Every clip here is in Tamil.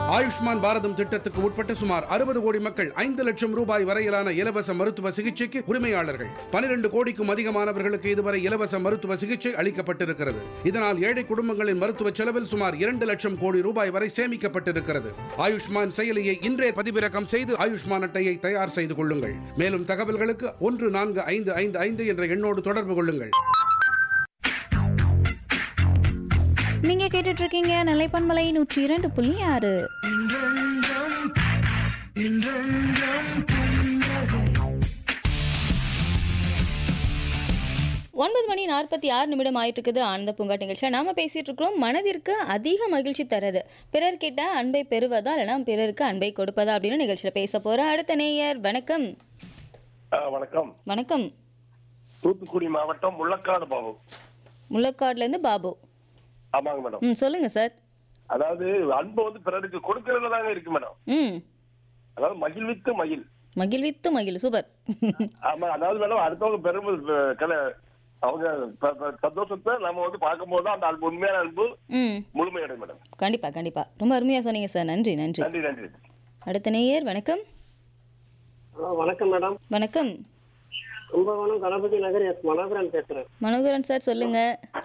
ஆயுஷ்மான் பாரதம் திட்டத்துக்கு உட்பட்ட சுமார் அறுபது கோடி மக்கள் ஐந்து லட்சம் ரூபாய் வரையிலான இலவச மருத்துவ சிகிச்சைக்கு உரிமையாளர்கள் பனிரெண்டு கோடிக்கும் அதிகமானவர்களுக்கு இதுவரை இலவச மருத்துவ சிகிச்சை அளிக்கப்பட்டிருக்கிறது இதனால் ஏழை குடும்பங்களின் மருத்துவ செலவில் சுமார் இரண்டு லட்சம் கோடி ரூபாய் வரை சேமிக்கப்பட்டிருக்கிறது ஆயுஷ்மான் செயலியை இன்றே பதிவிறக்கம் செய்து ஆயுஷ்மான் அட்டையை தயார் செய்து கொள்ளுங்கள் மேலும் தகவல்களுக்கு ஒன்று நான்கு ஐந்து ஐந்து ஐந்து என்ற எண்ணோடு தொடர்பு கொள்ளுங்கள் நீங்க கேட்டுட்டு இருக்கீங்க நிலைப்பன்மலை நூற்றி இரண்டு புள்ளி ஆறு ஒன்பது மணி நாற்பத்தி ஆறு நிமிடம் ஆயிட்டு இருக்குது ஆனந்த பூங்கா நிகழ்ச்சியில் நாம பேசிட்டு இருக்கிறோம் மனதிற்கு அதிக மகிழ்ச்சி தரது பிறர்கிட்ட அன்பை பெறுவதா இல்லைனா பிறருக்கு அன்பை கொடுப்பதா அப்படின்னு நிகழ்ச்சியில் பேச போற அடுத்த நேயர் வணக்கம் ஆ, வணக்கம் வணக்கம் தூத்துக்குடி மாவட்டம் முள்ளக்காடு பாபு முள்ளக்காடுல இருந்து பாபு ஆமாங்க மேடம் ம் சொல்லுங்க சார் அதாவது அன்பு வந்து பிறருக்கு கொடுக்கறதுல தாங்க இருக்கு மேடம் ம் அதாவது மகிழ்வித்து மகிழ் மகிழ்வித்து மகிழ் சூப்பர் ஆமா அதாவது மேடம் அடுத்தவங்க பெரும் கல அவங்க ப- ப- சந்தோஷத்தை நம்ம வந்து பார்க்கும்போது அந்த அன்பு உண்மையான அன்பு ம் முழுமையடையும் மேடம் கண்டிப்பா கண்டிப்பா ரொம்ப அருமையா சொன்னீங்க சார் நன்றி நன்றி நன்றி நன்றி அடுத்த நேயர் வணக்கம் ஹலோ வணக்கம் மேடம் வணக்கம் கும்பகோணம் கணபதி நகர் எஸ் மனோகரன் பேசுறேன் மனோகரன் சார் சொல்லுங்க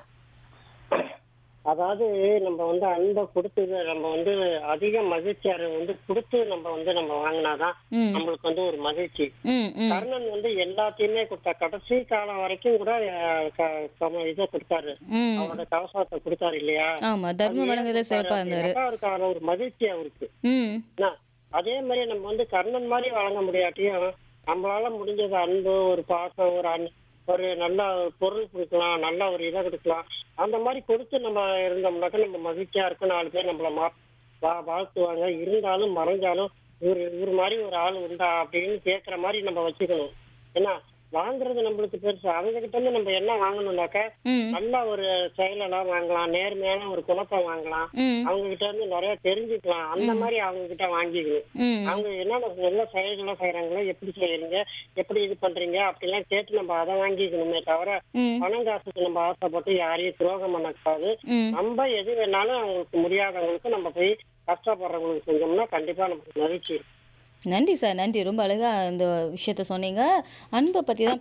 அதாவது நம்ம வந்து அன்பை கொடுத்தது நம்ம வந்து அதிக மகிழ்ச்சி அதை வந்து கொடுத்து நம்ம வந்து நம்ம வாங்கினாதான் ம் நம்மளுக்கு வந்து ஒரு மகிழ்ச்சி ம் ம் கர்ணன் வந்து எல்லாத்தையுமே கொடுத்தா கடைசி காலம் வரைக்கும் கூட அஹ், க- சம இதை கொடுத்தாரு ம் அவரோட கவசத்தை கொடுத்தாரு இல்லையா ஆமா தர்ம வழங்குறதுல சிறப்பா இருந்தாரு அப்படின்னாக்கா அவருக்கு அதுல ஒரு மகிழ்ச்சி அவருக்கு ம் என்ன? அதே மாதிரி நம்ம வந்து கர்ணன் மாதிரி வழங்க முடியாட்டியும் நம்மளால முடிஞ்சது அன்பு ஒரு பாசம் ஒரு அன் ஒரு நல்ல பொருள் கொடுக்கலாம் நல்ல ஒரு இதை கொடுக்கலாம் அந்த மாதிரி கொடுத்து நம்ம இருந்தோம்னாக்கா நம்ம மகிழ்ச்சியா இருக்கும் நாலு பேர் நம்மள மா வா- வாழ்த்துவாங்க இருந்தாலும் மறைஞ்சாலும் இவர் இவர் மாதிரி ஒரு ஆள் உண்டா அப்படின்னு கேட்குற மாதிரி நம்ம வச்சுக்கணும் ஏன்னா வாங்குறது நம்மளுக்கு பெருசு அவங்க கிட்ட இருந்து நம்ம என்ன வாங்கணும்னாக்கா ம் நல்ல ஒரு செயலெல்லாம் வாங்கலாம் நேர்மையான ஒரு குணத்தை வாங்கலாம் ம் அவங்க கிட்ட இருந்து நிறைய தெரிஞ்சுக்கலாம் அந்த மாதிரி அவங்க கிட்ட வாங்கிக்கணும் ம் அவங்க என்னென்ன நல்ல செயல்களை செய்யறாங்களோ எப்படி செய்யறீங்க எப்படி இது பண்றீங்க அப்படிலாம் கேட்டு நம்ம அதை வாங்கிக்கணுமே தவிர ம் பணம் காசுக்கு நம்ம ஆசைப்பட்டு யாரையும் துரோகம் பண்ணக்கூடாது ம் நம்ம எது வேணாலும் அவங்களுக்கு முடியாதவங்களுக்கு நம்ம போய் கஷ்டப்படுறவங்களுக்கு செஞ்சோம்னா கண்டிப்பா நமக்கு மகிழ்ச்சி இருக்கும் நன்றி சார் நன்றி ரொம்ப அழகா இந்த விஷயத்த சொன்னீங்க அன்பை பத்தி தான்